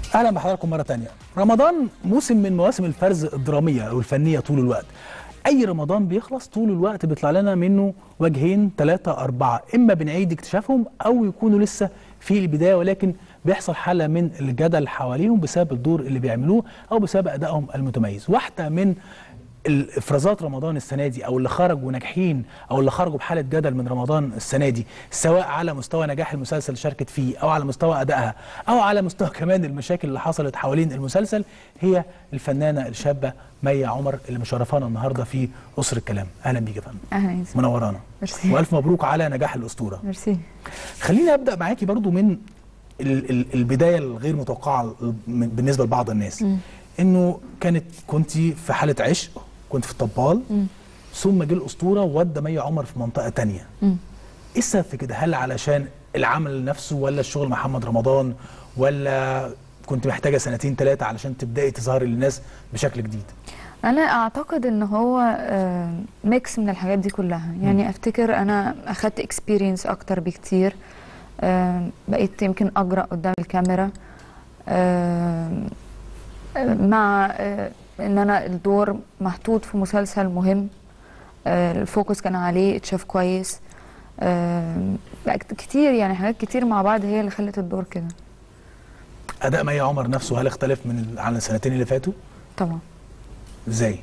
اهلا بحضراتكم مره تانية رمضان موسم من مواسم الفرز الدراميه او الفنيه طول الوقت اي رمضان بيخلص طول الوقت بيطلع لنا منه وجهين ثلاثه اربعه اما بنعيد اكتشافهم او يكونوا لسه في البدايه ولكن بيحصل حاله من الجدل حواليهم بسبب الدور اللي بيعملوه او بسبب ادائهم المتميز واحده من الافرازات رمضان السنه دي او اللي خرجوا ناجحين او اللي خرجوا بحاله جدل من رمضان السنه دي سواء على مستوى نجاح المسلسل اللي شاركت فيه او على مستوى ادائها او على مستوى كمان المشاكل اللي حصلت حوالين المسلسل هي الفنانه الشابه مي عمر اللي مشرفانا النهارده في اسر الكلام اهلا بيك يا فندم اهلا يا يوسف منورانا ميرسي والف مبروك على نجاح الاسطوره ميرسي خليني ابدا معاكي برضو من ال- ال- البدايه الغير متوقعه من- بالنسبه لبعض الناس انه كانت كنت في حاله عشق كنت في الطبال ثم جه الاسطوره وودى مي عمر في منطقه تانية مم. ايه السبب في كده هل علشان العمل نفسه ولا الشغل مع محمد رمضان ولا كنت محتاجه سنتين ثلاثه علشان تبداي تظهري للناس بشكل جديد انا اعتقد ان هو آه، ميكس من الحاجات دي كلها يعني افتكر انا اخدت اكسبيرينس اكتر بكتير آه، بقيت يمكن اجرأ قدام الكاميرا آه، آه، مع آه، ان انا الدور محطوط في مسلسل مهم آه، الفوكس كان عليه اتشاف كويس آه، لا كتير يعني حاجات كتير مع بعض هي اللي خلت الدور كده اداء مي عمر نفسه هل اختلف من ال- عن السنتين اللي فاتوا طبعا ازاي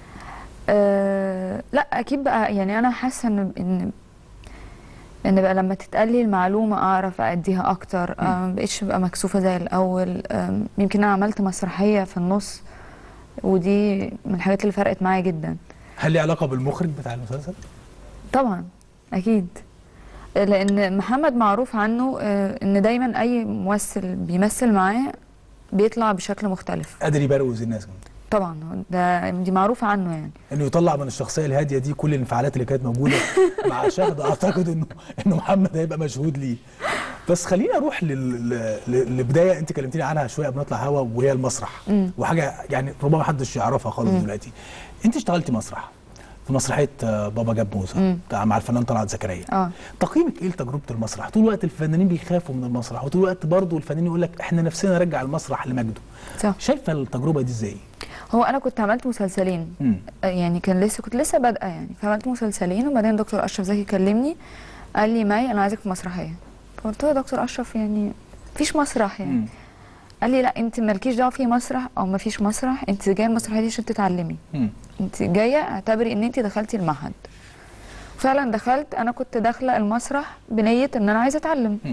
أه لا اكيد بقى يعني انا حاسه ان ان ان بقى لما تتقال لي المعلومه اعرف اديها اكتر أه ما بقتش بقى مكسوفه زي الاول أه يمكن انا عملت مسرحيه في النص ودي من الحاجات اللي فرقت معايا جدا هل ليه علاقه بالمخرج بتاع المسلسل طبعا اكيد لان محمد معروف عنه أه ان دايما اي ممثل بيمثل معاه بيطلع بشكل مختلف قادر يبروز الناس كمان طبعا ده دي معروفه عنه يعني انه يطلع من الشخصيه الهاديه دي كل الانفعالات اللي كانت موجوده مع شهد اعتقد انه انه محمد هيبقى مشهود ليه بس خليني اروح لل... ل- لبدايه انت كلمتيني عنها شويه قبل ما نطلع هوا وهي المسرح مم. وحاجه يعني ربما محدش يعرفها خالص دلوقتي انت اشتغلتي مسرح في مسرحيه آه، بابا جاب موسى مم. بتاع مع الفنان طلعت زكريا اه تقييمك ايه لتجربه المسرح طول الوقت الفنانين بيخافوا من المسرح وطول الوقت برضه الفنانين يقول لك احنا نفسنا نرجع المسرح لمجده صح شايفه التجربه دي ازاي هو انا كنت عملت مسلسلين مم. يعني كان لسه كنت لسه بادئه يعني فعملت مسلسلين وبعدين دكتور اشرف زكي كلمني قال لي ماي انا عايزك في مسرحيه فقلت له يا دكتور اشرف يعني مفيش مسرح يعني مم. قال لي لا انت مالكيش دعوه في مسرح او مفيش مسرح انت جايه المسرحيه دي عشان تتعلمي مم. انت جايه اعتبري ان انت دخلتي المعهد فعلا دخلت انا كنت داخله المسرح بنيه ان انا عايزه اتعلم مم.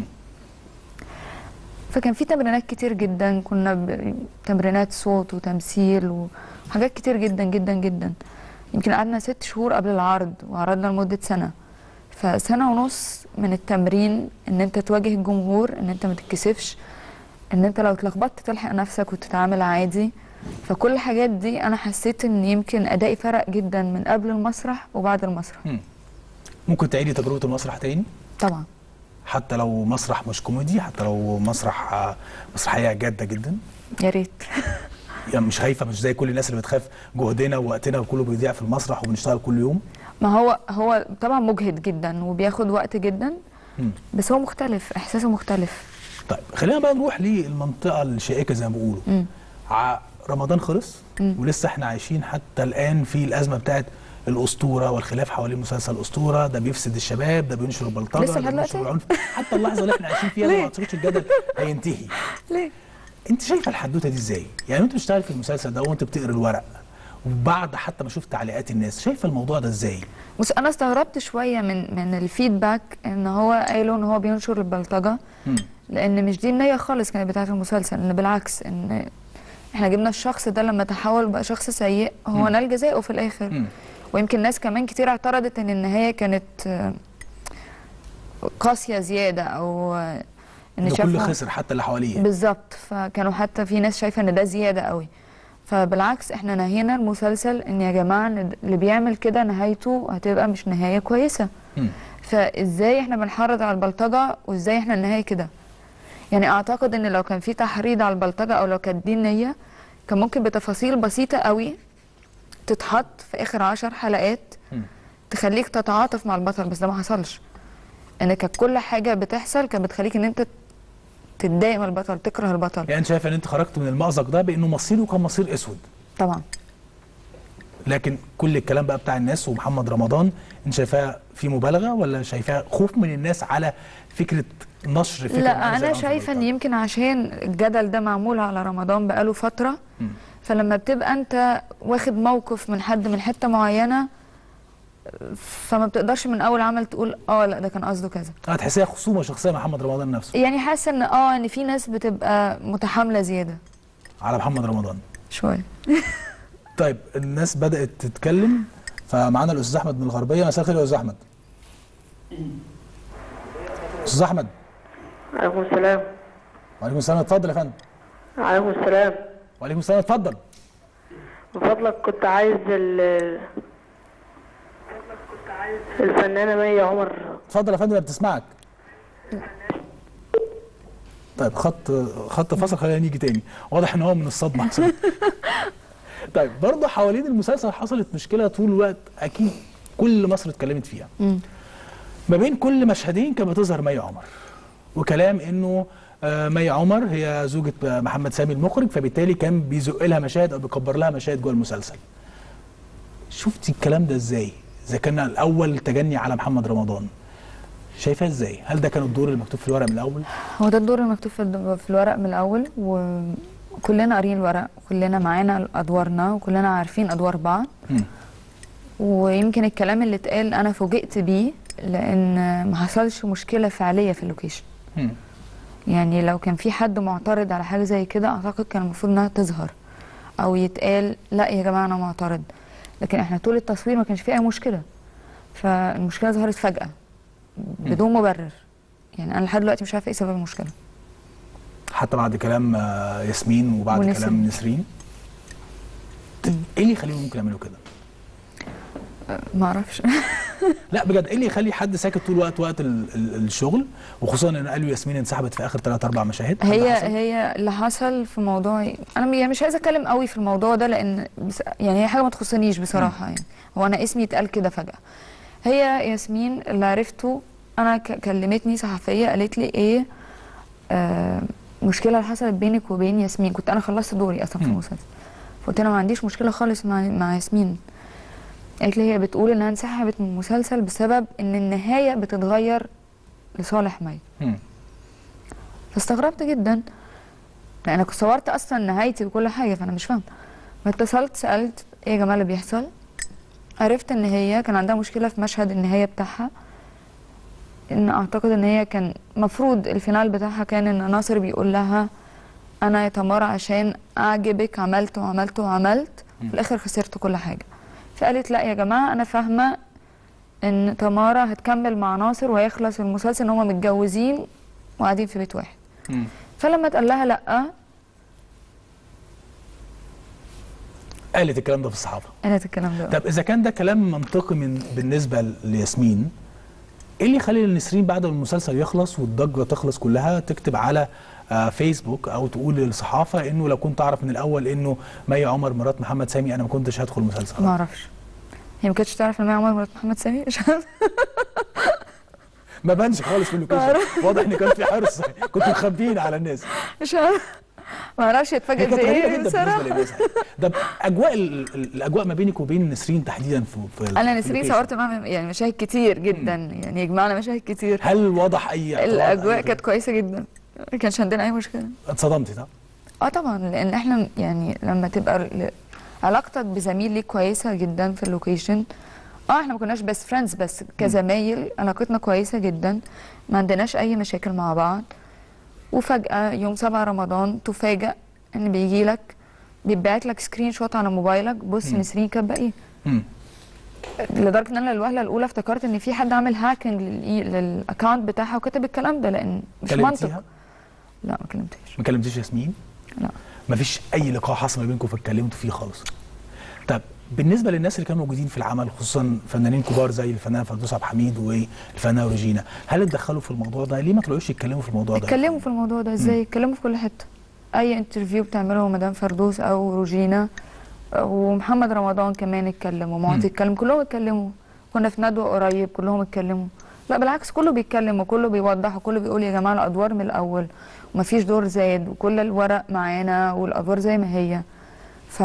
فكان في تمرينات كتير جدا كنا ب... تمرينات صوت وتمثيل وحاجات كتير جدا جدا جدا يمكن قعدنا ست شهور قبل العرض وعرضنا لمدة سنة فسنة ونص من التمرين ان انت تواجه الجمهور ان انت ما تتكسفش ان انت لو اتلخبطت تلحق نفسك وتتعامل عادي فكل الحاجات دي انا حسيت ان يمكن ادائي فرق جدا من قبل المسرح وبعد المسرح مم. ممكن تعيدي تجربه المسرح تاني طبعا حتى لو مسرح مش كوميدي حتى لو مسرح آه، مسرحيه جاده جدا يا ريت يعني مش خايفه مش زي كل الناس اللي بتخاف جهدنا ووقتنا وكله بيضيع في المسرح وبنشتغل كل يوم ما هو هو طبعا مجهد جدا وبياخد وقت جدا مم. بس هو مختلف احساسه مختلف طيب خلينا بقى نروح للمنطقه الشائكه زي ما بيقولوا مم. ع- رمضان خلص مم. ولسه احنا عايشين حتى الان في الازمه بتاعت الاسطوره والخلاف حوالين مسلسل الاسطوره ده بيفسد الشباب ده بينشر البلطجه لسه ده لحد بينشر دلوقتي؟ العنف حتى اللحظه اللي احنا عايشين فيها ليه؟ ما اعتقدش الجدل هينتهي ليه انت شايفه الحدوته دي ازاي؟ يعني انت بتشتغل في المسلسل ده وانت بتقرا الورق وبعد حتى ما شفت تعليقات الناس شايفه الموضوع ده ازاي؟ بص انا استغربت شويه من من الفيدباك ان هو قالوا ان هو بينشر البلطجه مم. لان مش دي النيه خالص كانت بتاعه المسلسل ان بالعكس ان احنا جبنا الشخص ده لما تحول بقى شخص سيء هو مم. نال جزاؤه في الاخر مم. ويمكن ناس كمان كتير اعترضت ان النهايه كانت آه، قاسيه زياده او آه، ان ان كل شافوا خسر حتى اللي حواليه بالظبط فكانوا حتى في ناس شايفه ان ده زياده قوي فبالعكس احنا نهينا المسلسل ان يا جماعه إن اللي بيعمل كده نهايته هتبقى مش نهايه كويسه مم. فازاي احنا بنحرض على البلطجه وازاي احنا النهايه كده يعني اعتقد ان لو كان في تحريض على البلطجه او لو كانت دي النيه كان ممكن بتفاصيل بسيطه قوي تتحط في اخر عشر حلقات مم. تخليك تتعاطف مع البطل بس ده ما حصلش ان كانت كل حاجه بتحصل كانت بتخليك ان انت تتضايق من البطل تكره البطل يعني انت شايف ان انت خرجت من المأزق ده بانه مصيره كان مصير اسود طبعا لكن كل الكلام بقى بتاع الناس ومحمد رمضان انت شايفاها في مبالغه ولا شايفاها خوف من الناس على فكره نشر فكره لا معينة زي انا عنف شايفه ان البلطجة؟ يمكن عشان الجدل ده معمول على رمضان بقاله فتره مم. فلما بتبقى انت واخد موقف من حد من حته معينه فما بتقدرش من اول عمل تقول اه لا ده كان قصده كذا هتحسيها خصومه شخصيه مع محمد رمضان نفسه يعني حاسه ان اه ان في ناس بتبقى متحامله زياده على محمد رمضان شويه طيب الناس بدات تتكلم فمعانا الاستاذ احمد من الغربيه مساء الخير يا استاذ احمد استاذ احمد عليكم السلام وعليكم السلام اتفضل يا فندم عليكم السلام وعليكم السلام اتفضل من فضلك كنت عايز ال الفنانة مي عمر اتفضل يا فندم أنا بتسمعك طيب خط خط فصل خلينا نيجي تاني واضح ان هو من الصدمه احسن طيب برضه حوالين المسلسل حصلت مشكله طول الوقت اكيد كل مصر اتكلمت فيها مم. ما بين كل مشهدين كانت بتظهر مي عمر وكلام انه آه، مي عمر هي زوجة آه، محمد سامي المخرج فبالتالي كان بيزق لها مشاهد او بيكبر لها مشاهد جوه المسلسل شفتي الكلام ده ازاي اذا كان الاول تجني على محمد رمضان شايفاه ازاي هل ده كان الدور المكتوب في الورق من الاول هو ده الدور المكتوب في الد- في الورق من الاول وكلنا قاريين الورق وكلنا معانا ادوارنا وكلنا عارفين ادوار بعض مم. ويمكن الكلام اللي اتقال انا فوجئت بيه لان ما حصلش مشكله فعليه في اللوكيشن مم. يعني لو كان في حد معترض على حاجه زي كده اعتقد كان المفروض انها تظهر او يتقال لا يا جماعه انا معترض لكن احنا طول التصوير ما كانش فيه اي مشكله فالمشكله ظهرت فجاه بدون مبرر يعني انا لحد دلوقتي مش عارفه ايه سبب المشكله حتى بعد كلام آه، ياسمين وبعد ونسرين. كلام نسرين طب ايه اللي يخليهم ممكن يعملوا كده ما اعرفش لا بجد ايه اللي يخلي حد ساكت طول الوقت وقت ال ال الشغل وخصوصا ان قالوا ياسمين انسحبت في اخر ثلاث اربع مشاهد حد هي حصل؟ هي اللي حصل في موضوع انا م- يعني مش عايزه اتكلم قوي في الموضوع ده لان بس يعني هي حاجه ما تخصنيش بصراحه يعني هو انا اسمي اتقال كده فجاه هي ياسمين اللي عرفته انا ك- كلمتني صحفيه قالت لي ايه آه مشكله اللي حصلت بينك وبين ياسمين كنت انا خلصت دوري اصلا في مم. المسلسل فقلت لها ما عنديش مشكله خالص مع مع ياسمين قالت لي هي بتقول انها انسحبت من المسلسل بسبب ان النهايه بتتغير لصالح مي مم. فاستغربت جدا لان انا كنت صورت اصلا نهايتي وكل حاجه فانا مش فاهمه فاتصلت سالت ايه يا جماعه اللي بيحصل عرفت ان هي كان عندها مشكله في مشهد النهايه بتاعها ان اعتقد ان هي كان مفروض الفينال بتاعها كان ان ناصر بيقول لها انا يا تمارا عشان اعجبك عملت وعملت وعملت في الاخر خسرت كل حاجه فقالت لا يا جماعه انا فاهمه ان تمارا هتكمل مع ناصر وهيخلص المسلسل ان هما متجوزين وقاعدين في بيت واحد مم. فلما اتقال لها لا قالت الكلام ده في الصحافه قالت الكلام ده طب اذا كان ده كلام منطقي من بالنسبه لياسمين ايه اللي يخلي نسرين بعد ما المسلسل يخلص والضجه تخلص كلها تكتب على آه، فيسبوك او تقول للصحافه انه لو كنت اعرف من الاول انه مي عمر مرات محمد سامي انا ما كنتش هدخل المسلسل ما اعرفش هي ما كانتش تعرف ان هي عمر مرات محمد سامي مش عارفة. ما بانش خالص في اللوكيشن واضح ان كان في حرص كنتوا مخبيين على الناس مش عارفة. ما اعرفش هي اتفاجئ كانت غريبه بايه جدا بالنسبه بصراحه للناس ده اجواء ال- ال- الاجواء ما بينك وبين نسرين تحديدا في, في انا في نسرين اللوكيشن. صورت معاها يعني مشاهد كتير جدا يعني يجمعنا مشاهد كتير هل وضح اي اعتراض الاجواء أي كانت كويسه جدا ما كانش عندنا اي مشكله اتصدمتي صح؟ اه طبعا لان احنا يعني لما تبقى ل- علاقتك بزميل ليك كويسه جدا في اللوكيشن اه احنا ما كناش بس فريندز بس كزمايل علاقتنا كويسه جدا ما عندناش اي مشاكل مع بعض وفجاه يوم 7 رمضان تفاجأ ان بيجي لك بيتبعت لك سكرين شوت على موبايلك بص مم. نسرين كاتبه ايه مم. لدرجه ان انا الوهله الاولى افتكرت ان في حد عامل هاكينج للاكونت بتاعها وكتب الكلام ده لان مش كلمتيها؟ منطق لا ما كلمتهاش ما كلمتيش ياسمين؟ لا ما فيش اي لقاء حصل ما بينكم فاتكلمتوا فيه خالص طب بالنسبه للناس اللي كانوا موجودين في العمل خصوصا فنانين كبار زي الفنانه فردوس عبد الحميد والفنانه روجينا هل اتدخلوا في الموضوع ده ليه ما طلعوش يتكلموا في الموضوع ده اتكلموا في الموضوع ده ازاي اتكلموا في كل حته اي انترفيو بتعمله مدام فردوس او روجينا ومحمد رمضان كمان اتكلموا مم. معطي اتكلم كلهم اتكلموا كنا في ندوه قريب كلهم اتكلموا لا بالعكس كله بيتكلم وكله بيوضح وكله بيقول يا جماعه الادوار من الاول ومفيش دور زايد وكل الورق معانا والادوار زي ما هي ف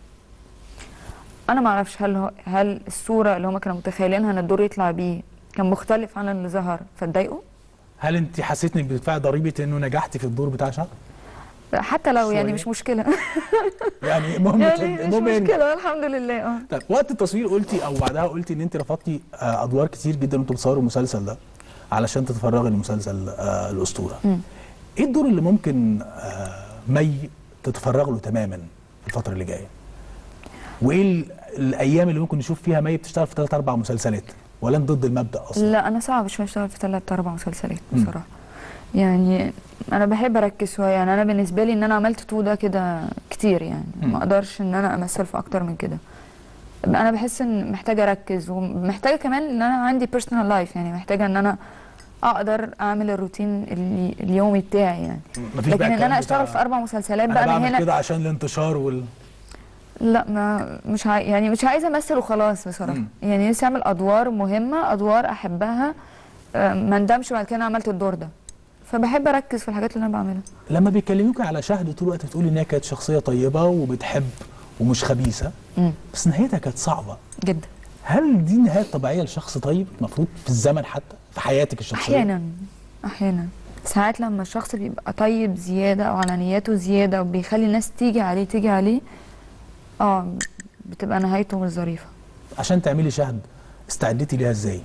انا ما اعرفش هل هو هل الصوره اللي هم كانوا متخيلينها ان الدور يطلع بيه كان مختلف عن اللي ظهر فاتضايقوا هل انت حسيت انك بتدفعي ضريبه انه نجحتي في الدور بتاع شهر؟ حتى لو يعني شوية. مش مشكله يعني المهم يعني مش المهم يعني- مشكله الحمد لله اه طيب وقت التصوير قلتي او بعدها قلتي ان انت رفضتي آه، ادوار كتير جدا وانتوا بتصوروا المسلسل ده علشان تتفرغي للمسلسل آه، الاسطوره. مم. ايه الدور اللي ممكن آه، مي تتفرغ له تماما الفتره اللي جايه؟ وايه ال- الايام اللي ممكن نشوف فيها مي بتشتغل في ثلاث اربع مسلسلات؟ ولا انت ضد المبدا اصلا؟ لا انا صعب شويه اشتغل في ثلاث اربع مسلسلات مم. بصراحه يعني انا بحب اركز شويه يعني انا بالنسبه لي ان انا عملت تو ده كده كتير يعني مم. ما اقدرش ان انا امثل في اكتر من كده انا بحس ان محتاجه اركز ومحتاجه كمان ان انا عندي بيرسونال لايف يعني محتاجه ان انا اقدر اعمل الروتين اللي اليومي بتاعي يعني مفيش لكن بقى ان الكلام انا اشتغل بتاع في اربع مسلسلات انا بقى من بعمل هنا كده عشان الانتشار وال لا ما مش عاي... يعني مش عايزه امثل وخلاص بصراحه مم. يعني نفسي اعمل ادوار مهمه ادوار احبها آه، ما ندمش بعد كده أنا عملت الدور ده فبحب اركز في الحاجات اللي انا بعملها لما بيكلموك على شهد طول الوقت بتقولي ان هي كانت شخصيه طيبه وبتحب ومش خبيثه مم. بس نهايتها كانت صعبه جدا هل دي نهايه طبيعيه لشخص طيب المفروض في الزمن حتى في حياتك الشخصيه احيانا احيانا ساعات لما الشخص بيبقى طيب زياده او على نياته زياده وبيخلي الناس تيجي عليه تيجي عليه اه بتبقى نهايته مش ظريفه عشان تعملي شهد استعدتي ليها ازاي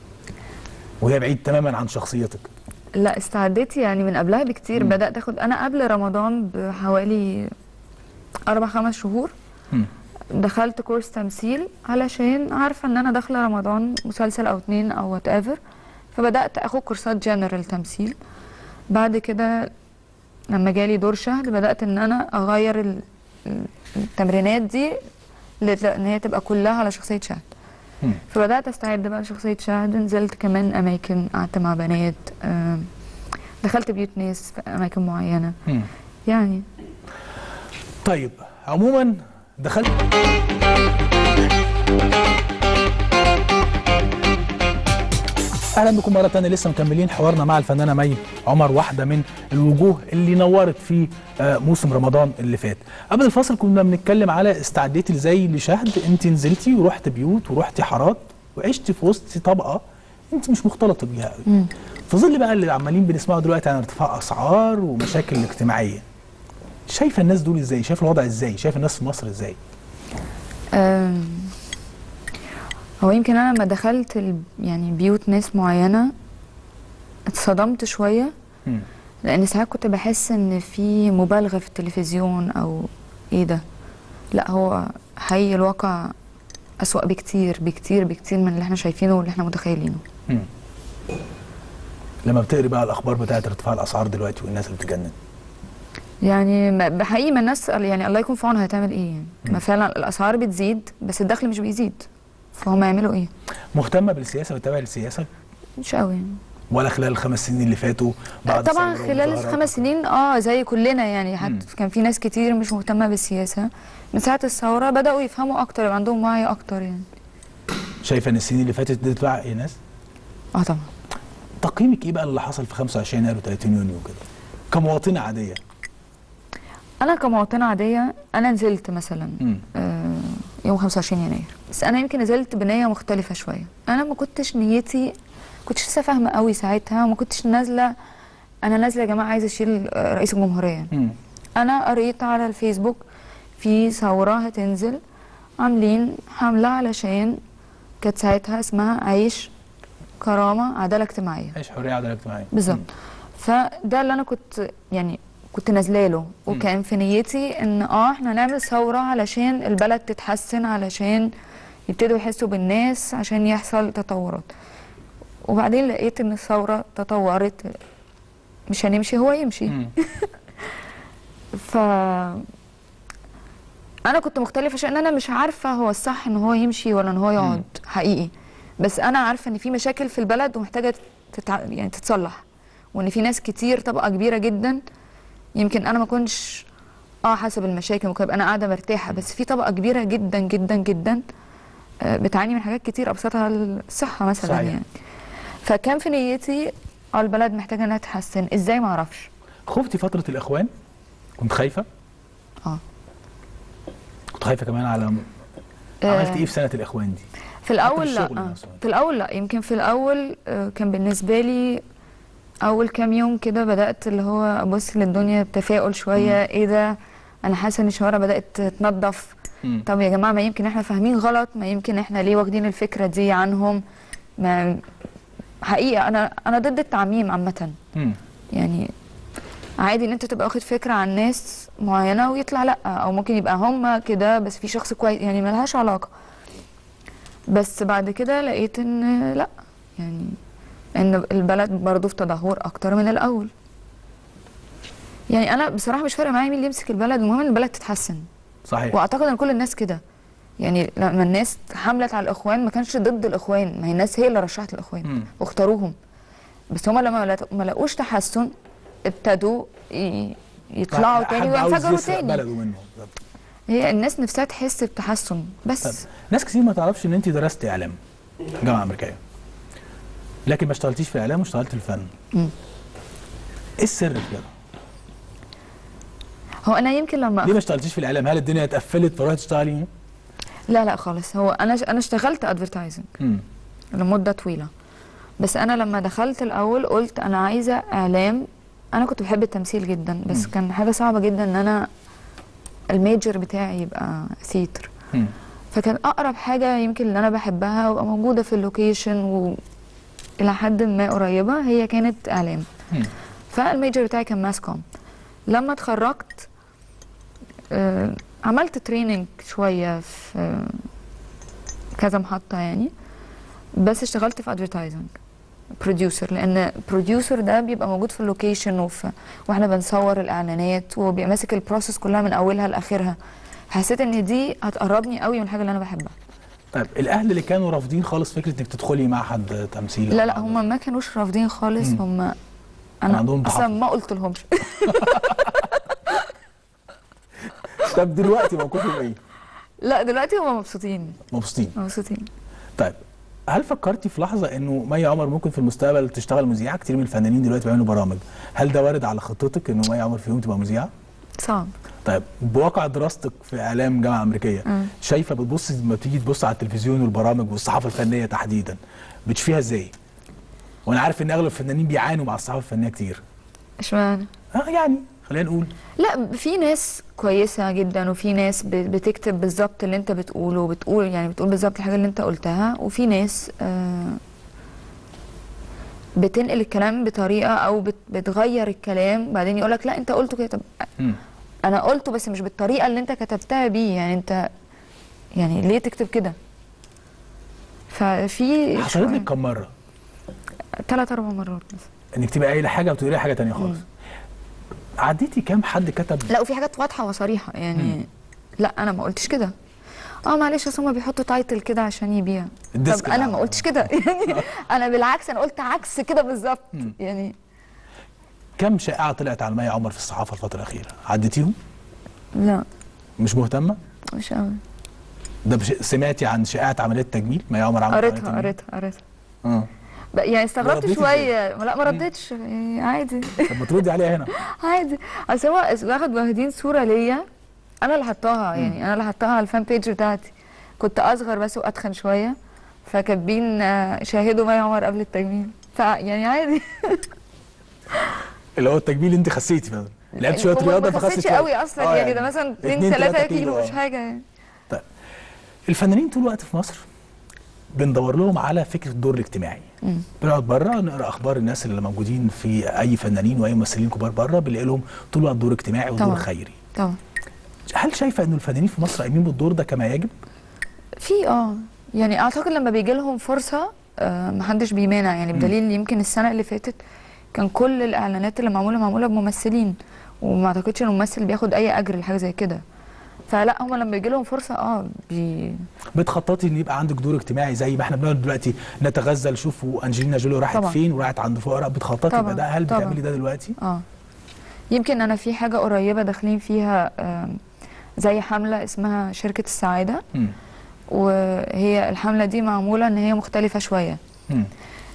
وهي بعيد تماما عن شخصيتك لا استعديت يعني من قبلها بكتير مم. بدات اخد انا قبل رمضان بحوالي اربع خمس شهور مم. دخلت كورس تمثيل علشان عارفه ان انا داخله رمضان مسلسل او اتنين او وات ايفر فبدات اخد كورسات جنرال تمثيل بعد كده لما جالي دور شهد بدات ان انا اغير ال- ال- التمرينات دي لت- ان هي تبقى كلها على شخصيه شهد مم. فبدات استعد بقى لشخصيه شهد نزلت كمان اماكن قعدت مع بنات آم، دخلت بيوت ناس في اماكن معينه مم. يعني طيب عموما دخلت اهلا بكم مره تانية لسه مكملين حوارنا مع الفنانه مي عمر واحده من الوجوه اللي نورت في آه، موسم رمضان اللي فات قبل الفاصل كنا بنتكلم على استعديتي ازاي لشهد انت نزلتي ورحت بيوت ورحتي حارات وعشتي في وسط طبقه انت مش مختلطه بيها قوي مم. في ظل بقى اللي عمالين بنسمعه دلوقتي عن ارتفاع اسعار ومشاكل اجتماعيه شايفه الناس دول ازاي شايف الوضع ازاي شايف الناس في مصر ازاي أم، هو يمكن انا لما دخلت ال... يعني بيوت ناس معينه اتصدمت شويه مم. لان ساعات كنت بحس ان في مبالغه في التلفزيون او ايه ده لا هو حقيقي الواقع اسوأ بكتير بكتير بكتير من اللي احنا شايفينه واللي احنا متخيلينه مم. لما بتقري بقى الاخبار بتاعت ارتفاع الاسعار دلوقتي والناس اللي بتتجنن يعني ما- بحقيقي ما الناس يعني الله يكون في عونها هتعمل ايه يعني ما فعلا الاسعار بتزيد بس الدخل مش بيزيد فهم يعملوا ايه مهتمه بالسياسه بتتابع السياسه مش قوي يعني. ولا خلال الخمس سنين اللي فاتوا بعد طبعا ثورة خلال ومظاهرات الخمس سنين اه زي كلنا يعني مم. حتى كان في ناس كتير مش مهتمه بالسياسه من ساعه الثوره بداوا يفهموا اكتر يبقى عندهم وعي اكتر يعني شايفه ان السنين اللي فاتت دي توعي ايه ناس اه طبعا تقييمك ايه بقى اللي حصل في 25 يناير و30 يونيو كده كمواطنه عاديه انا كمواطنه عاديه انا نزلت مثلا مم. آه يوم 25 يناير بس انا يمكن نزلت بنيه مختلفه شويه انا ما كنتش نيتي كنتش لسه فاهمه قوي ساعتها وما كنتش نازله انا نازله يا جماعه عايزه اشيل آه، رئيس الجمهوريه مم. انا قريت على الفيسبوك في ثوره هتنزل عاملين حمله علشان كانت ساعتها اسمها عيش كرامه عداله اجتماعيه عيش حريه عداله اجتماعيه بالظبط فده اللي انا كنت يعني كنت نازله له وكان في نيتي ان اه احنا نعمل ثوره علشان البلد تتحسن علشان يبتدوا يحسوا بالناس عشان يحصل تطورات وبعدين لقيت ان الثوره تطورت مش هنمشي هو يمشي مم. ف انا كنت مختلفه عشان انا مش عارفه هو الصح ان هو يمشي ولا ان هو يقعد حقيقي بس انا عارفه ان في مشاكل في البلد ومحتاجه تتع... يعني تتصلح وان في ناس كتير طبقه كبيره جدا يمكن انا ما كنتش اه حسب المشاكل ممكن ابقى انا قاعده مرتاحه بس في طبقه كبيره جدا جدا جدا آه، بتعاني من حاجات كتير ابسطها الصحه مثلا صحيح. يعني فكان في نيتي اه البلد محتاجه انها تتحسن ازاي ما اعرفش خفتي فتره الاخوان كنت خايفه اه كنت خايفه كمان على آه. عملت ايه في سنه الاخوان دي في الاول الشغل لا نفسه. في الاول لا يمكن في الاول آه، كان بالنسبه لي اول كام يوم كده بدات اللي هو ابص للدنيا بتفاؤل شويه ايه ده انا حاسه ان الشوارع بدات تتنضف مم. طب يا جماعه ما يمكن احنا فاهمين غلط ما يمكن احنا ليه واخدين الفكره دي عنهم ما حقيقه انا انا ضد التعميم عامه مم. يعني عادي ان انت تبقى واخد فكره عن ناس معينه ويطلع لا او ممكن يبقى هم كده بس في شخص كويس يعني ملهاش علاقه بس بعد كده لقيت ان لا يعني ان البلد برضه في تدهور اكتر من الاول يعني انا بصراحه مش فارق معايا مين اللي يمسك البلد المهم ان البلد تتحسن صحيح واعتقد ان كل الناس كده يعني لما الناس حملت على الاخوان ما كانش ضد الاخوان ما هي الناس هي اللي رشحت الاخوان مم. واختاروهم بس هما لما لا- ما لقوش تحسن ابتدوا ي- يطلعوا حد تاني عاوز وينفجروا يسرق تاني بلده منه هي الناس نفسها تحس بتحسن طب بس ناس كتير ما تعرفش ان انت درست اعلام جامعه امريكيه لكن ما اشتغلتيش في الاعلام واشتغلت في الفن مم. ايه السر في كده؟ هو انا يمكن لما ليه ما اشتغلتيش في الاعلام؟ هل الدنيا اتقفلت فرحتي تشتغلي؟ لا لا خالص هو انا انا اشتغلت ادفرتايزنج امم لمده طويله بس انا لما دخلت الاول قلت انا عايزه اعلام انا كنت بحب التمثيل جدا بس مم. كان حاجه صعبه جدا ان انا الميجر بتاعي يبقى ثيتر امم فكان اقرب حاجه يمكن اللي انا بحبها وابقى موجوده في اللوكيشن والى حد ما قريبه هي كانت اعلام مم. فالميجر بتاعي كان ماس كوم لما اتخرجت آه عملت تريننج شويه في آه كذا محطه يعني بس اشتغلت في ادفرتايزنج بروديوسر لان بروديوسر ده بيبقى موجود في اللوكيشن وفي واحنا بنصور الاعلانات وبيبقى ماسك البروسيس كلها من اولها لاخرها حسيت ان دي هتقربني قوي من الحاجه اللي انا بحبها طيب الاهل اللي كانوا رافضين خالص فكره انك تدخلي معهد تمثيل لا أو لا معهد- هم ما كانوش رافضين خالص مم. هم كان عندهم انا اصلا تحفظ. ما قلت لهمش طب دلوقتي موقفهم ايه؟ لا دلوقتي هم مبسوطين مبسوطين مبسوطين طيب هل فكرتي في لحظه انه مي عمر ممكن في المستقبل تشتغل مذيعه كتير من الفنانين دلوقتي بيعملوا برامج هل ده وارد على خطتك انه مي عمر في يوم تبقى مذيعه صعب طيب بواقع دراستك في اعلام جامعه امريكيه مم. شايفه بتبصي لما بتيجي تبص على التلفزيون والبرامج والصحافه الفنيه تحديدا بتشوفيها ازاي وانا عارف ان اغلب الفنانين بيعانوا مع الصحافه الفنيه كتير اشمعنى اه يعني خلينا نقول لا في ناس كويسة جدا وفي ناس ب- بتكتب بالظبط اللي انت بتقوله وبتقول يعني بتقول بالظبط الحاجة اللي انت قلتها وفي ناس آه بتنقل الكلام بطريقة او بت- بتغير الكلام بعدين يقولك لا انت قلته كده طب مم. انا قلته بس مش بالطريقة اللي انت كتبتها بيه يعني انت يعني ليه تكتب كده ففي حصلت لك كم مره ثلاث اربع مرات مثلا انك تبقى قايله حاجه وتقولي حاجه تانية خالص عديتي كام حد كتب لا وفي حاجات واضحه وصريحه يعني مم. لا انا ما قلتش كده اه معلش اصل هما بيحطوا تايتل كده عشان يبيع الديسك طب انا ده. ما قلتش كده يعني انا بالعكس انا قلت عكس كده بالظبط مم. يعني كم شائعه طلعت على مي عمر في الصحافه الفتره الاخيره عديتيهم لا مش مهتمه مش قوي ده بش... سمعتي عن شائعه عمليات تجميل مي عمر عملت عملية قريتها تجميل؟ قريتها قريتها اه ب- يعني استغربت رديتي شويه لا ما ردتش يعني عادي طب ما تردي عليها هنا عادي اصل هو اس- واخد واخدين صوره ليا انا اللي حطاها يعني انا اللي حطاها على الفان بيج بتاعتي كنت اصغر بس واتخن شويه فكاتبين آه، شاهدوا مي عمر قبل التجميل فيعني عادي اللي هو التجميل انت خسيتي فعلا لعبت شويه هو رياضه ما فخسيت خسيتش شوية. قوي اصلا آه يعني ده مثلا 2 اتنين، 3 تلاتة كيلو آه. مش حاجه يعني طيب الفنانين طول الوقت في مصر بندور لهم على فكره الدور الاجتماعي مم. بنقعد بره نقرا اخبار الناس اللي موجودين في اي فنانين واي ممثلين كبار بره بنلاقي لهم طول الوقت دور اجتماعي ودور طبعا. خيري طبعا هل شايفه انه الفنانين في مصر قايمين بالدور ده كما يجب في اه يعني اعتقد لما بيجي لهم فرصه آه محدش بيمانع يعني بدليل يمكن السنه اللي فاتت كان كل الاعلانات اللي معموله معموله بممثلين وما اعتقدش ان الممثل بياخد اي اجر لحاجه زي كده فلا هم لما بيجي لهم فرصه اه بي بتخططي ان يبقى عندك دور اجتماعي زي ما احنا بنقعد دلوقتي نتغزل شوفوا انجلينا جولي راحت طبعا. فين وراحت عند فقراء بتخططي طبعا، يبقى ده هل طبعا. بتعملي ده دلوقتي؟ اه يمكن انا في حاجه قريبه داخلين فيها آم، زي حمله اسمها شركه السعاده مم. وهي الحمله دي معموله ان هي مختلفه شويه مم.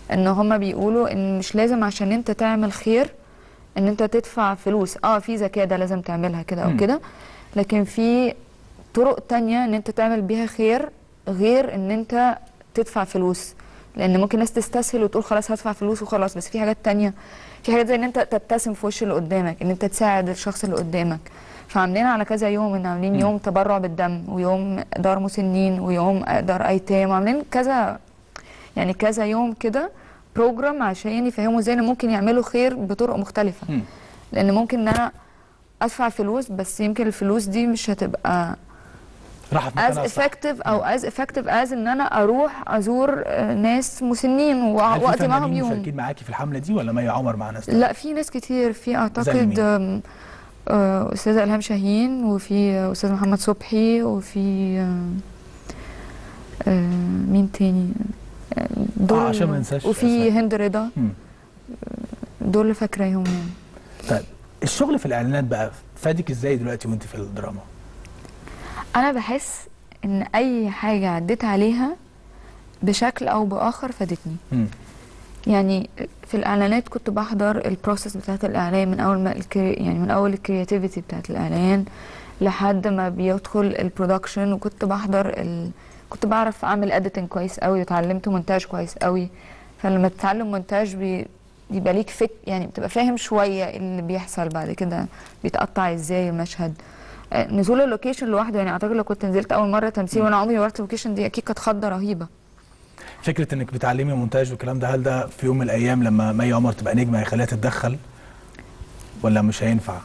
ان هما بيقولوا ان مش لازم عشان انت تعمل خير ان انت تدفع فلوس اه في زكاة ده لازم تعملها كده مم. او كده لكن في طرق تانية ان انت تعمل بيها خير غير ان انت تدفع فلوس لان ممكن ناس تستسهل وتقول خلاص هدفع فلوس وخلاص بس في حاجات تانية في حاجات زي ان انت تبتسم في وش اللي قدامك ان انت تساعد الشخص اللي قدامك فعاملين على كذا يوم ان عاملين مم. يوم تبرع بالدم ويوم دار مسنين ويوم دار ايتام وعاملين كذا يعني كذا يوم كده بروجرام عشان يفهموا ازاي ان ممكن يعملوا خير بطرق مختلفه مم. لان ممكن ان انا ادفع فلوس بس يمكن الفلوس دي مش هتبقى راح في از مكانها الصح. افكتيف او از افكتيف از ان انا اروح ازور آه، ناس مسنين هل في واقضي معاهم فنانين يوم مشاركين معاكي في الحمله دي ولا مي عمر مع ناس لا في ناس كتير في زي اعتقد مين؟ آم، آه، استاذه الهام شاهين وفي آه، استاذ محمد صبحي وفي آم، آه، مين تاني آه، دول عشان ما ننساش وفي أسماء. هند رضا مم. دول اللي فاكراهم يعني طيب الشغل في الاعلانات بقى فادك ازاي دلوقتي وانت في الدراما انا بحس ان اي حاجه عديت عليها بشكل او باخر فادتني مم. يعني في الاعلانات كنت بحضر البروسيس بتاعت الاعلان من اول ما الكري... يعني من اول الكرياتيفيتي بتاعت الاعلان لحد ما بيدخل البرودكشن وكنت بحضر ال... كنت بعرف اعمل اديتنج كويس قوي وتعلمت مونتاج كويس قوي فلما تتعلم مونتاج بي... بيبقى ليك فك يعني بتبقى فاهم شويه اللي بيحصل بعد كده بيتقطع ازاي المشهد آه، نزول اللوكيشن لوحده يعني اعتقد لو كنت نزلت اول مره تمثيل وانا عمري ما رحت اللوكيشن دي اكيد كانت خضه رهيبه فكره انك بتعلمي مونتاج والكلام ده هل ده في يوم من الايام لما مي عمر تبقى نجمه هيخليها تتدخل ولا مش هينفع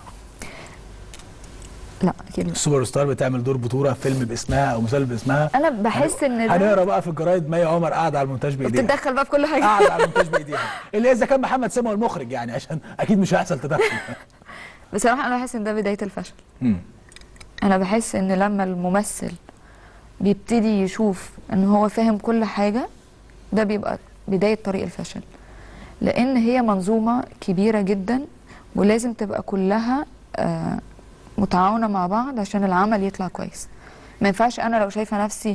لا اكيد لا السوبر ستار بتعمل دور بطوله في فيلم باسمها او مسلسل باسمها انا بحس ان ده هنقرا بقى في الجرايد مي عمر قاعده على المونتاج بايديها بتتدخل بقى في كل حاجه قاعده على المونتاج بايديها اللي اذا كان محمد سامي هو المخرج يعني عشان اكيد مش هيحصل تدخل بصراحه انا بحس ان ده بدايه الفشل مم. انا بحس ان لما الممثل بيبتدي يشوف ان هو فاهم كل حاجه ده بيبقى بدايه طريق الفشل لان هي منظومه كبيره جدا ولازم تبقى كلها آه، متعاونه مع بعض عشان العمل يطلع كويس ما ينفعش انا لو شايفه نفسي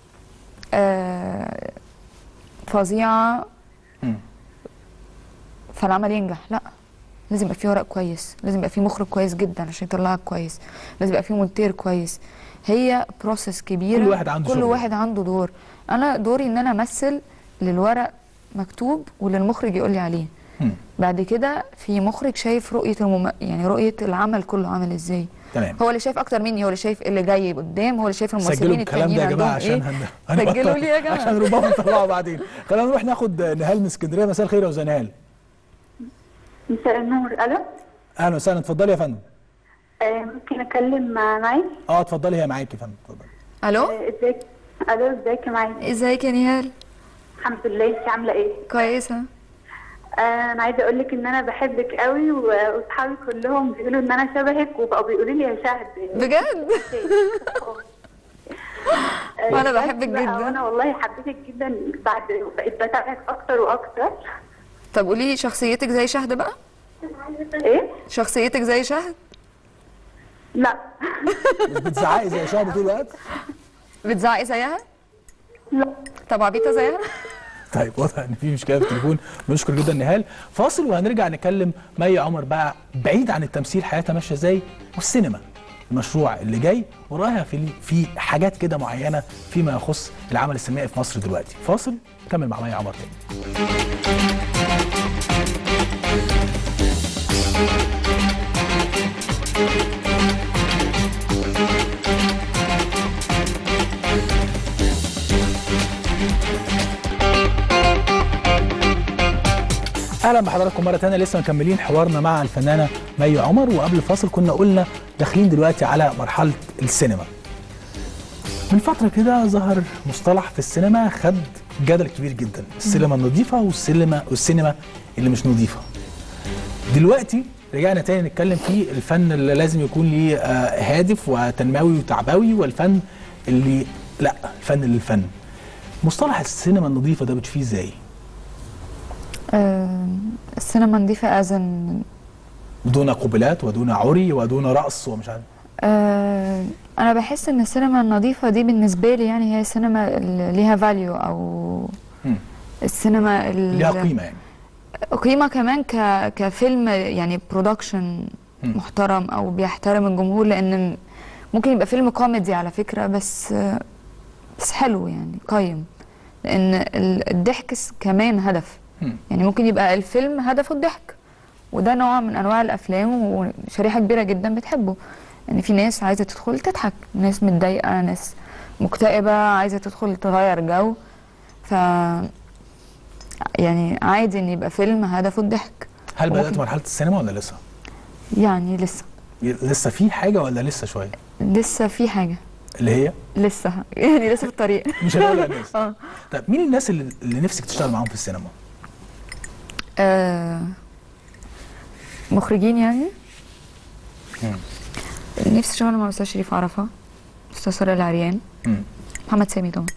آه، فظيعه مم. فالعمل ينجح لا لازم يبقى فيه ورق كويس لازم يبقى فيه مخرج كويس جدا عشان يطلعك كويس لازم يبقى فيه مونتير كويس هي بروسيس كبيره كل واحد عنده كل شغله. واحد عنده دور انا دوري ان انا امثل للورق مكتوب وللمخرج يقول لي عليه مم. بعد كده في مخرج شايف رؤيه المم... يعني رؤيه العمل كله عامل ازاي تمام هو اللي شايف اكتر مني هو اللي شايف اللي جاي قدام هو اللي شايف سجلوا الممثلين الكلام التانيين ده يا جماعه عندهم عشان ايه هن... سجلوا لي يا جماعة. عشان ربما نطلعه بعدين خلينا نروح ناخد نهال من اسكندريه مساء الخير يا استاذ نهال مساء النور الو اهلا وسهلا اتفضلي يا فندم آه، ممكن اتكلم مع معي اه اتفضلي هي معاكي يا فندم اتفضلي الو آه، ازيك الو ازيك يا معي ازيك يا نهال الحمد لله انت عامله ايه كويسه آه، انا عايزه اقول لك ان انا بحبك قوي و- واصحابي كلهم بيقولوا ان انا شبهك وبقوا بيقولوا لي يا شهد بجد آه، وأنا بس بحبك بقى جدا. وانا والله حبيتك جدا بعد بقيت بتابعك اكتر واكتر طب قولي لي شخصيتك زي شهد بقى ايه شخصيتك زي شهد لا مش بتزعقي زي شهد طول الوقت بتزعقي زيها لا طب عبيطه زيها طيب واضح ان في مشكله في التليفون بنشكر جدا نهال فاصل وهنرجع نتكلم مي عمر بقى بعيد عن التمثيل حياتها ماشيه ازاي والسينما المشروع اللي جاي وراها في في حاجات كده معينه فيما يخص العمل السينمائي في مصر دلوقتي فاصل نكمل مع مي عمر تاني اهلا بحضراتكم مره ثانيه لسه مكملين حوارنا مع الفنانه مي عمر وقبل الفاصل كنا قلنا داخلين دلوقتي على مرحله السينما من فتره كده ظهر مصطلح في السينما خد جدل كبير جدا السينما النظيفه والسينما والسينما اللي مش نظيفه دلوقتي رجعنا تاني نتكلم في الفن اللي لازم يكون ليه آه، هادف وتنموي وتعبوي والفن اللي لا الفن للفن مصطلح السينما النظيفه ده بتشوفيه ازاي آه السينما نظيفه ازن دون قبلات ودون عري ودون رقص ومش عارف آه انا بحس ان السينما النظيفه دي بالنسبه لي يعني هي السينما اللي ليها فاليو او مم. السينما ال- ليها قيمه يعني قيمة كمان ك... كفيلم يعني برودكشن مم. محترم او بيحترم الجمهور لان ممكن يبقى فيلم كوميدي على فكرة بس بس حلو يعني قيم لان ال- الضحك س- كمان هدف مم. يعني ممكن يبقى الفيلم هدفه الضحك وده نوع من انواع الافلام وشريحة كبيرة جدا بتحبه يعني في ناس عايزة تدخل تضحك ناس متضايقة ناس مكتئبة عايزة تدخل تغير جو ف يعني عادي ان يبقى فيلم هدفه الضحك هل بدات ممكن. مرحله السينما ولا لسه يعني لسه لسه في حاجه ولا لسه شويه لسه في حاجة اللي هي لسه يعني لسه في الطريق مش هنقولها للناس اه طب مين الناس اللي, اللي نفسك تشتغل معاهم في السينما آه، مخرجين يعني مم. نفسي اشتغل مع استاذ شريف عرفة استاذ سارة العريان مم. محمد سامي طبعا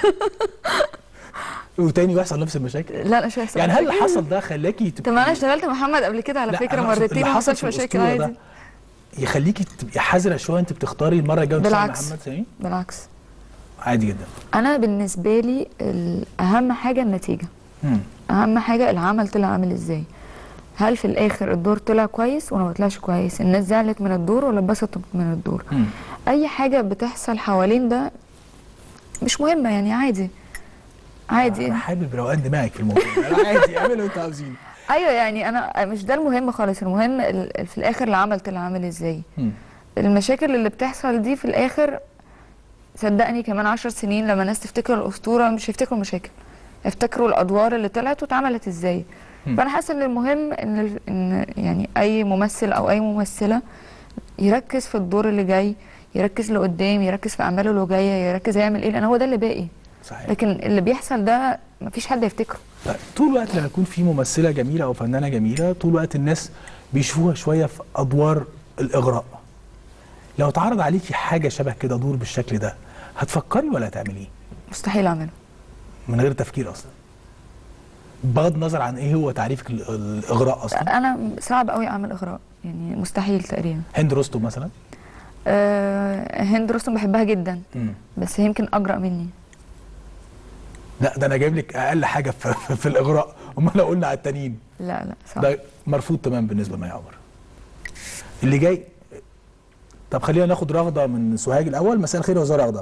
وتاني بيحصل نفس المشاكل لا لا مش هيحصل يعني هل اللي مشاكل. حصل ده خلاكي طب ما انا اشتغلت مع محمد قبل كده على لا، فكره أنا أقصد مرتين اللي وما حصل حصلش في مشاكل الأسطورة عادي ده يخليكي تبقي حذره شويه انت بتختاري المره الجايه تشتغلي مع بالعكس. محمد سامي بالعكس عادي جدا انا بالنسبه لي ال- اهم حاجه النتيجه مم. اهم حاجه العمل طلع عامل ازاي هل في الاخر الدور طلع كويس ولا ما طلعش كويس الناس زعلت من الدور ولا اتبسطت من الدور مم. اي حاجه بتحصل حوالين ده مش مهمه يعني عادي عادي انا حابب روقان دماغك في الموضوع ده. انا عادي اعملوا اللي انتوا عاوزينه ايوه يعني انا مش ده المهم خالص المهم ال- في الاخر العمل طلع عامل ازاي مم. المشاكل اللي بتحصل دي في الاخر صدقني كمان عشر سنين لما الناس تفتكر الاسطوره مش هيفتكروا مشاكل يفتكروا الادوار اللي طلعت واتعملت ازاي مم. فانا حاسه ان المهم ان ال- ان يعني اي ممثل او اي ممثله يركز في الدور اللي جاي يركز لقدام يركز في اعماله اللي جايه يركز هيعمل ايه لان هو ده اللي باقي صحيح لكن اللي بيحصل ده مفيش حد يفتكره طيب، طول الوقت لما يكون في ممثله جميله او فنانه جميله طول الوقت الناس بيشوفوها شويه في ادوار الاغراء لو اتعرض عليكي حاجه شبه كده دور بالشكل ده هتفكري ولا هتعمليه مستحيل اعمله من غير تفكير اصلا بغض النظر عن ايه هو تعريفك ال- الاغراء اصلا انا صعب قوي اعمل اغراء يعني مستحيل تقريبا هند رستم مثلا أه هند رستم بحبها جدا مم. بس هي يمكن اجرأ مني لا ده انا جايب لك اقل حاجه في, في, في الاغراء امال لو قلنا على التانيين لا لا صعب ده مرفوض تمام بالنسبه لمي عمر اللي جاي طب خلينا ناخد رغده من سوهاج الاول مساء الخير يا استاذه رغده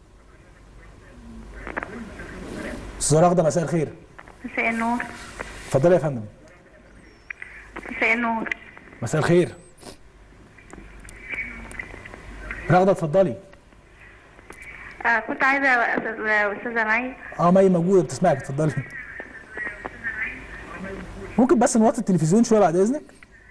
استاذه رغده مساء الخير مساء النور اتفضلي يا فندم مساء النور مساء الخير رغده اتفضلي آه كنت عايزة أستاذ- أستاذة مي اه مي موجوده بتسمعك اتفضلي ممكن بس نوطي التلفزيون شويه بعد اذنك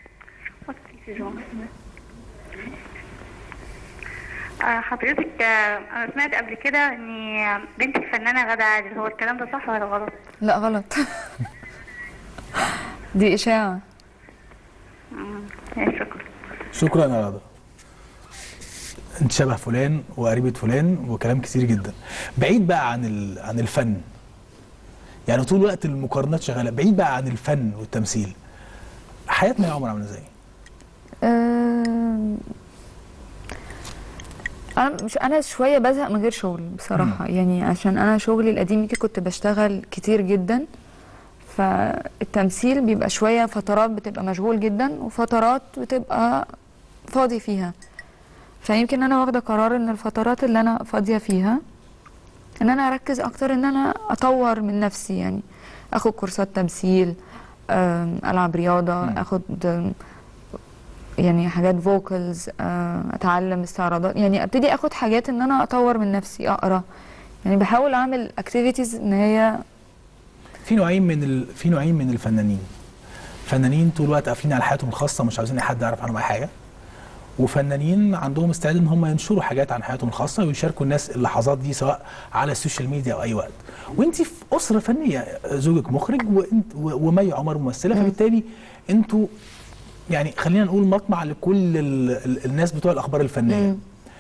آه حضرتك آه أنا سمعت قبل كده إن بنت الفنانة غادة عادل هو الكلام ده صح ولا غلط؟ لا غلط دي اشاعه مم، ماشي، شكرا شكرا يا رضا انت شبه فلان وقريبة فلان وكلام كتير جدا بعيد بقى عن ال- عن الفن يعني طول الوقت المقارنات شغاله بعيد بقى عن الفن والتمثيل حياتنا يا عمر عامله ازاي أم، انا مش انا شويه بزهق من غير شغل بصراحه يعني عشان انا شغلي القديم يمكن كنت بشتغل كتير جدا فالتمثيل بيبقى شويه فترات بتبقى مشغول جدا وفترات بتبقى فاضي فيها فيمكن انا واخده قرار ان الفترات اللي انا فاضيه فيها ان انا اركز اكتر ان انا اطور من نفسي يعني اخد كورسات تمثيل أم، العب رياضه اخد أم، يعني حاجات فوكالز اتعلم استعراضات يعني ابتدي اخد حاجات ان انا اطور من نفسي اقرا يعني بحاول اعمل اكتيفيتيز ان هي في نوعين من ال... في نوعين من الفنانين فنانين طول الوقت قافلين على حياتهم الخاصه مش عاوزين أي حد يعرف عنهم اي حاجه وفنانين عندهم استعداد ان هم ينشروا حاجات عن حياتهم الخاصه ويشاركوا الناس اللحظات دي سواء على السوشيال ميديا او اي وقت وانت في اسره فنيه زوجك مخرج وانت و- ومي عمر ممثله فبالتالي انتوا يعني خلينا نقول مطمع لكل ال... ال... الناس بتوع الاخبار الفنيه مم.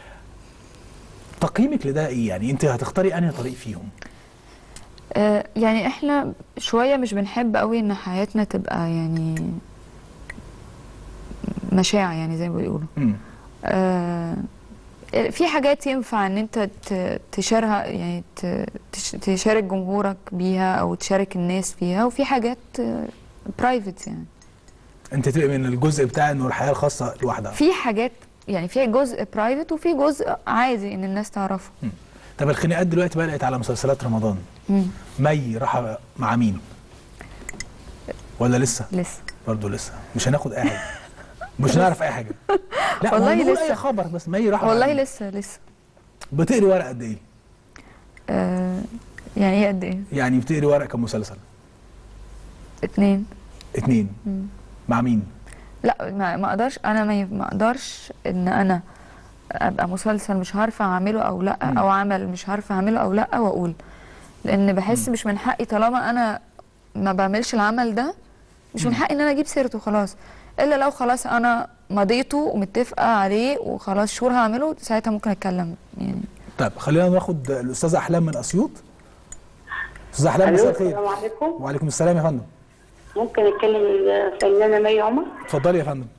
تقييمك لده ايه يعني انت هتختاري انهي طريق فيهم آه، يعني احنا شويه مش بنحب قوي ان حياتنا تبقى يعني مشاع يعني زي ما بيقولوا مم. آه في حاجات ينفع ان انت ت- تشارها يعني ت- تش- تشارك جمهورك بيها او تشارك الناس فيها وفي حاجات برايفت يعني انت تبقى من الجزء بتاع انه الحياه الخاصه لوحدها في حاجات يعني في جزء برايفت وفي جزء عادي ان الناس تعرفه طب الخناقات دلوقتي بدات على مسلسلات رمضان مم. مي راح مع مين ولا لسه لسه برضه لسه مش هناخد اي حاجه مش هنعرف اي حاجه لا والله والله نقول لسه. اي خبر بس مي راح مع والله مين؟ لسه لسه بتقري ورق قد ايه آه يعني ايه قد ايه يعني بتقري ورق كم مسلسل اتنين اتنين مم. مع مين لا ما ما اقدرش انا ما ي- ما اقدرش ان انا ابقى مسلسل مش عارفه اعمله او لا مم. او عمل مش عارفه اعمله او لا واقول لان بحس مش من حقي طالما انا ما بعملش العمل ده مش من حقي ان انا اجيب سيرته خلاص الا لو خلاص انا مضيته ومتفقه عليه وخلاص شهور هعمله ساعتها ممكن اتكلم يعني طيب خلينا ناخد الاستاذه احلام من اسيوط استاذه احلام الو مساء الخير السلام عليكم وعليكم السلام يا فندم ممكن اتكلم الفنانه مي عمر اتفضلي يا فندم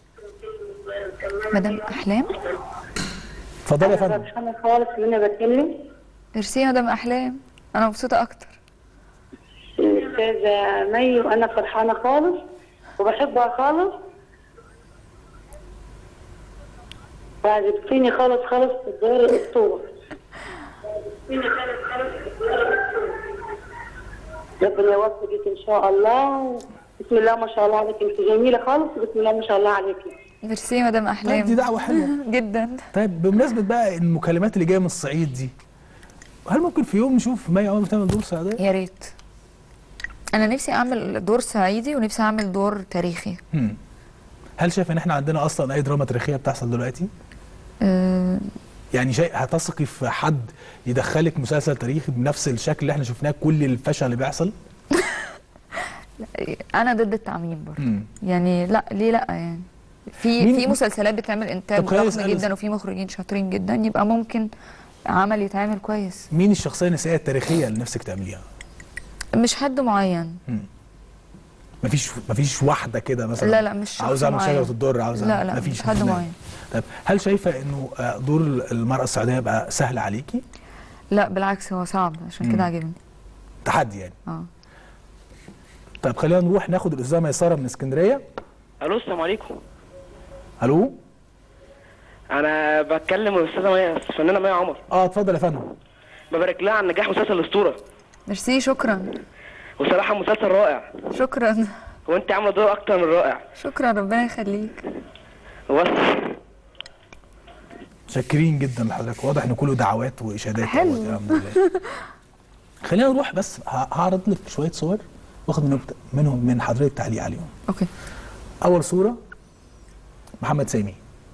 مدام احلام اتفضلي يا انا فندم فرحانه خالص ان انا بتكلم ميرسي يا مدام احلام انا مبسوطه اكتر الاستاذه مي وانا فرحانه خالص وبحبها خالص وعجبتيني خالص خالص في الدور الاسطوره ربنا يوفقك ان شاء الله بسم الله ما شاء الله عليك انت جميله خالص بسم الله ما شاء الله عليك ميرسي يا مدام طيب دي احلام دعوه حلوه جدا طيب بمناسبه بقى المكالمات اللي جايه من الصعيد دي هل ممكن في يوم نشوف مي عمر بتعمل دور صعيديه؟ يا ريت انا نفسي اعمل دور صعيدي ونفسي اعمل دور تاريخي مم. هل شايف ان احنا عندنا اصلا اي دراما تاريخيه بتحصل دلوقتي؟ أه يعني شيء هتثقي في حد يدخلك مسلسل تاريخي بنفس الشكل اللي احنا شفناه كل الفشل اللي بيحصل؟ انا ضد التعميم برضه مم. يعني لا ليه لا يعني في مين- في مسلسلات بتعمل انتاج طب خليني ضخم أسأل- جدا وفي مخرجين شاطرين جدا يبقى ممكن عمل يتعمل كويس مين الشخصيه النسائيه التاريخيه اللي نفسك تعمليها؟ مش حد معين مفيش مفيش واحده كده مثلا لا لا مش شخص عاوز اعمل معين. شجره الدر عاوز لا أعمل- لا مفيش مش حد في دماغك. معين طيب هل شايفه انه آه، دور المراه السعوديه يبقى سهل عليكي؟ لا بالعكس هو صعب عشان مم. كده عاجبني تحدي يعني اه طيب خلينا نروح ناخد الاستاذه ميسره من اسكندريه الو السلام عليكم الو انا بتكلم الاستاذه مي الفنانه مي عمر اه اتفضل يا فندم ببارك لها عن نجاح مسلسل الاسطوره ميرسي شكرا وصراحه مسلسل رائع شكرا وانت عامله دور اكتر من رائع شكرا ربنا يخليك وبس شاكرين جدا لحضرتك واضح ان كله دعوات واشادات حلو. أهوت، الحمد لله خلينا نروح بس ه- هعرض لك شويه صور واخد منهم منهم من حضرتك تعليق عليهم اوكي اول صوره محمد سامي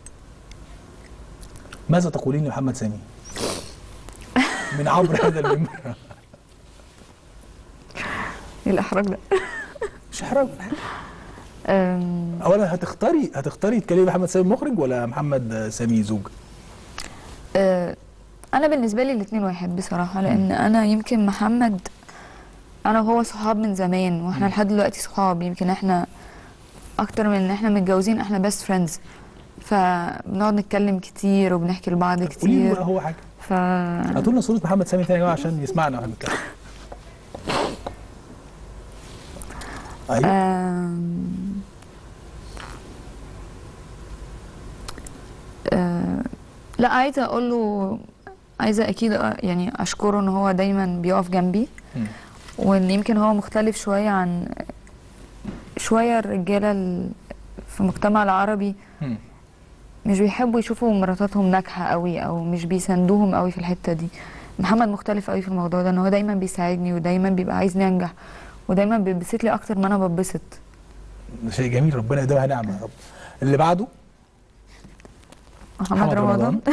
ماذا تقولين لمحمد سامي من عبر هذا المنبر ايه الاحراج ده مش حرام أم، اولا هتختاري هتختاري تكلمي محمد سامي مخرج ولا محمد سامي زوج آه، انا بالنسبه لي الاثنين واحد بصراحه لان انا يمكن محمد انا وهو صحاب من زمان واحنا لحد دلوقتي صحاب يمكن احنا اكتر من ان احنا متجوزين احنا بيست فريندز فبنقعد نتكلم كتير وبنحكي لبعض قولي له كتير بقى هو حاجه ف هاتوا لنا صوره محمد سامي تاني يا جماعه عشان يسمعنا واحنا بنتكلم ايوه آم، آه، لا عايزه اقول له عايزه اكيد أ- يعني اشكره ان هو دايما بيقف جنبي مم. وان يمكن هو مختلف شويه عن شويه الرجاله ال- في المجتمع العربي مم. مش بيحبوا يشوفوا مراتاتهم ناجحه قوي او مش بيساندوهم قوي في الحته دي محمد مختلف قوي في الموضوع ده ان هو دايما بيساعدني ودايما بيبقى عايزني انجح ودايما بيتبسط لي اكتر ما انا بتبسط ده شيء جميل ربنا يديمها نعمه يا رب اللي بعده محمد, محمد رمضان, رمضان.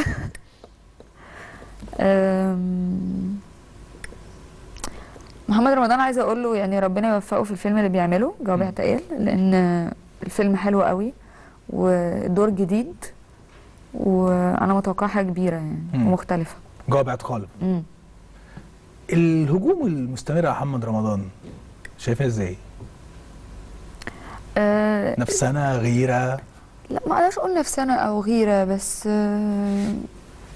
أم، محمد رمضان عايزه اقول له يعني ربنا يوفقه في الفيلم اللي بيعمله جواب اعتقال لان الفيلم حلو قوي ودور جديد وانا متوقعه حاجه كبيره يعني مم. ومختلفه جواب اعتقال مم. الهجوم المستمر على محمد رمضان شايفاه ازاي؟ أه نفسنا غيره لا ما اقدرش اقول نفسنا او غيره بس أه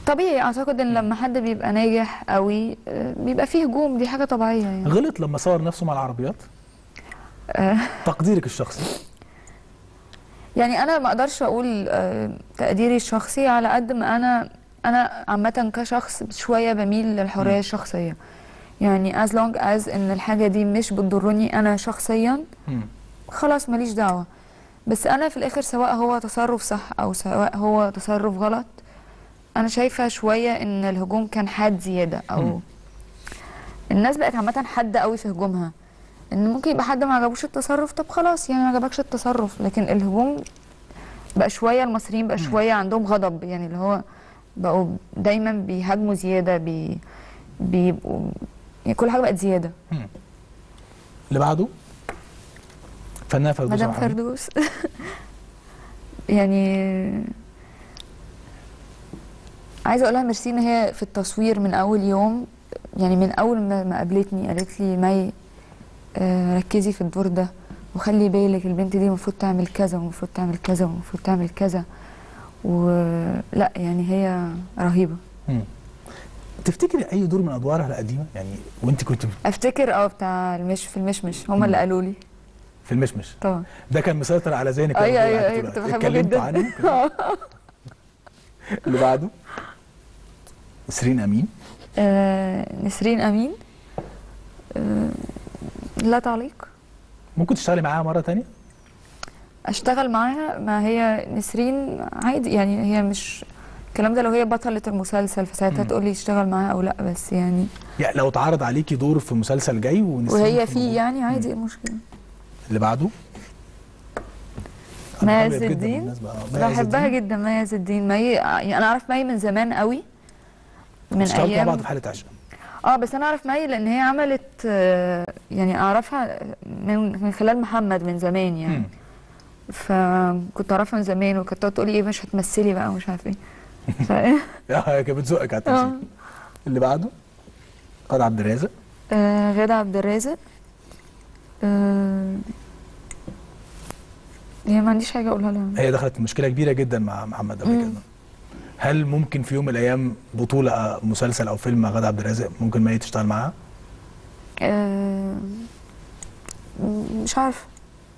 طبيعي اعتقد ان لما حد بيبقى ناجح قوي آه، بيبقى فيه هجوم دي حاجه طبيعيه يعني غلط لما صور نفسه مع العربيات آه، تقديرك الشخصي يعني انا ما اقدرش اقول آه، تقديري الشخصي على قد ما انا انا عامه كشخص شويه بميل للحريه الشخصيه يعني as long as ان الحاجه دي مش بتضرني انا شخصيا مم. خلاص ماليش دعوه بس انا في الاخر سواء هو تصرف صح او سواء هو تصرف غلط انا شايفه شويه ان الهجوم كان حاد زياده او مم. الناس بقت عامه حاده قوي في هجومها ان ممكن يبقى حد ما عجبوش التصرف طب خلاص يعني ما عجبكش التصرف لكن الهجوم بقى شويه المصريين بقى شويه عندهم غضب يعني اللي هو بقوا دايما بيهاجموا زياده بي بيبقوا يعني كل حاجه بقت زياده اللي بعده فنانه فردوس مدام عبد الحميد. فردوس يعني عايزه اقول لها ميرسي ان هي في التصوير من اول يوم يعني من اول ما ما قابلتني قالت لي مي آه، ركزي في الدور ده وخلي بالك البنت دي المفروض تعمل كذا ومفروض تعمل كذا ومفروض تعمل كذا ولا يعني هي رهيبه مم. تفتكري اي دور من ادوارها القديمه يعني وانت كنت افتكر اه بتاع المش في المشمش هم اللي قالوا لي في المشمش طبعا ده كان مسيطر على ذهنك أيوة، أول أيوة، قعدت أيوة، دلوقتي. كنت بحبه اتكلمتوا جدا. عنه كده؟ اللي بعده نسرين امين آه نسرين امين آه لا تعليق ممكن تشتغلي معاها مره تانية اشتغل معاها ما هي نسرين عادي يعني هي مش الكلام ده لو هي بطلة المسلسل فساعتها مم. تقول لي اشتغل معاها او لا بس يعني يعني لو اتعرض عليكي دور في مسلسل جاي ونسرين وهي في فيه الموضوع. يعني عادي ايه المشكله اللي بعده مي أنا عز أبيض جداً الدين بالنسبة- آه، مي عز بحبها الدين. جدا مي عز الدين مي يعني انا اعرف مي من زمان قوي من اشتغلتوا مع بعض ايام في حاله عشق اه بس انا اعرف مي لان هي عملت آه، يعني اعرفها من من خلال محمد من زمان يعني مم. فكنت اعرفها من زمان وكانت تقعد تقولي ايه مش هتمثلي بقى ومش عارفه ايه ف... هي كانت بتزقك على اه التمثيل اللي بعده غادة عبد الرازق آه، غادة عبد الرازق آه، يعني ما عنديش حاجه اقولها لها هي دخلت في مشكله كبيره جدا مع محمد قبل مم. كده هل ممكن في يوم من الايام بطوله أو مسلسل او فيلم مع غادة عبد الرازق ممكن مي تشتغل معاها آه، مش عارفه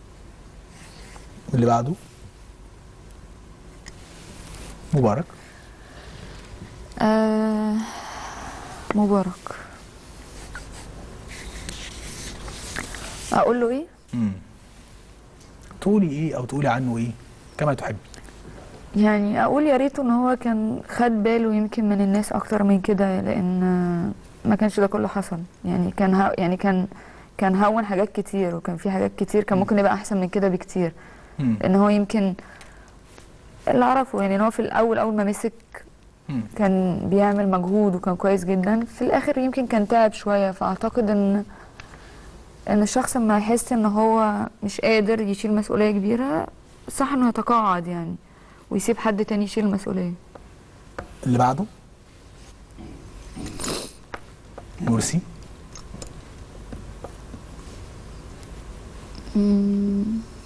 اللي بعده مبارك آه، مبارك اقول له ايه مم. تقولي ايه او تقولي عنه ايه كما تحبي يعني اقول يا ريته ان هو كان خد باله يمكن من الناس اكتر من كده لان ما كانش ده كله حصل يعني كان ها يعني كان كان هون حاجات كتير وكان في حاجات كتير كان ممكن يبقى احسن من كده بكتير مم. لان هو يمكن اللي اعرفه يعني ان هو في الاول اول ما مسك مم. كان بيعمل مجهود وكان كويس جدا في الاخر يمكن كان تعب شويه فاعتقد ان ان الشخص لما يحس ان هو مش قادر يشيل مسؤوليه كبيره صح انه يتقاعد يعني ويسيب حد تاني يشيل المسؤوليه اللي بعده مرسي مم.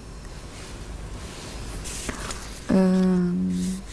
أم.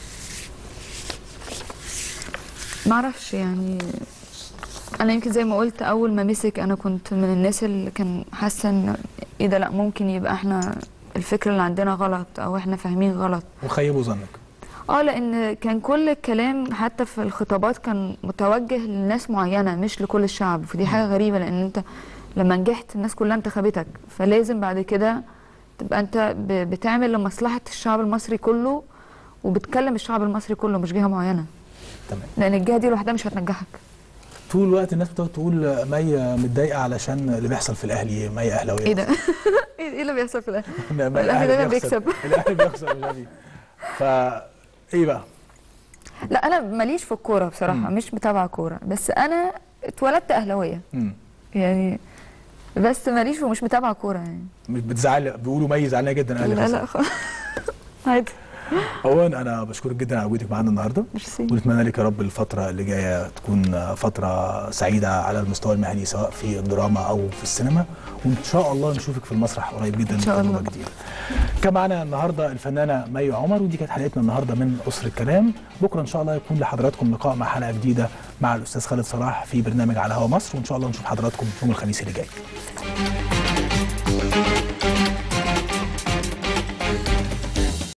معرفش يعني انا يمكن زي ما قلت اول ما مسك انا كنت من الناس اللي كان حاسه ان ايه ده لا ممكن يبقى احنا الفكر اللي عندنا غلط او احنا فاهمين غلط وخيبوا ظنك اه لان كان كل الكلام حتى في الخطابات كان متوجه لناس معينه مش لكل الشعب فدي حاجه غريبه لان انت لما نجحت الناس كلها انتخبتك فلازم بعد كده تبقى انت ب- بتعمل لمصلحه الشعب المصري كله وبتكلم الشعب المصري كله مش جهه معينه تمام لان الجهه دي لوحدها مش هتنجحك طول الوقت الناس بتقعد تقول مي متضايقه علشان اللي بيحصل في الاهلي مي اهلاويه ايه ده ايه اللي بيحصل في الاخر مي الأهلي دايما بيخسر. بيكسب. الاهلي بيخسر مش عارف ايه فا ايه بقى لا انا ماليش في الكوره بصراحه مم. مش متابعه كوره بس انا اتولدت اهلاويه مم. يعني بس ماليش ومش متابعه كوره يعني مش بتزعل بيقولوا مي زعلانه جدا اهلي لا خسر. لا خالص عادي اولا انا بشكرك جدا على وجودك معانا النهارده ميرسي. ونتمنى لك يا رب الفتره اللي جايه تكون فتره سعيده على المستوى المهني سواء في الدراما او في السينما وان شاء الله نشوفك في المسرح قريب جدا إن شاء بتجربة الله. جديده كان معانا النهارده الفنانه مي عمر ودي كانت حلقتنا النهارده من اسر الكلام بكره ان شاء الله يكون لحضراتكم لقاء مع حلقه جديده مع الاستاذ خالد صلاح في برنامج على هوا مصر وان شاء الله نشوف حضراتكم يوم الخميس اللي جاي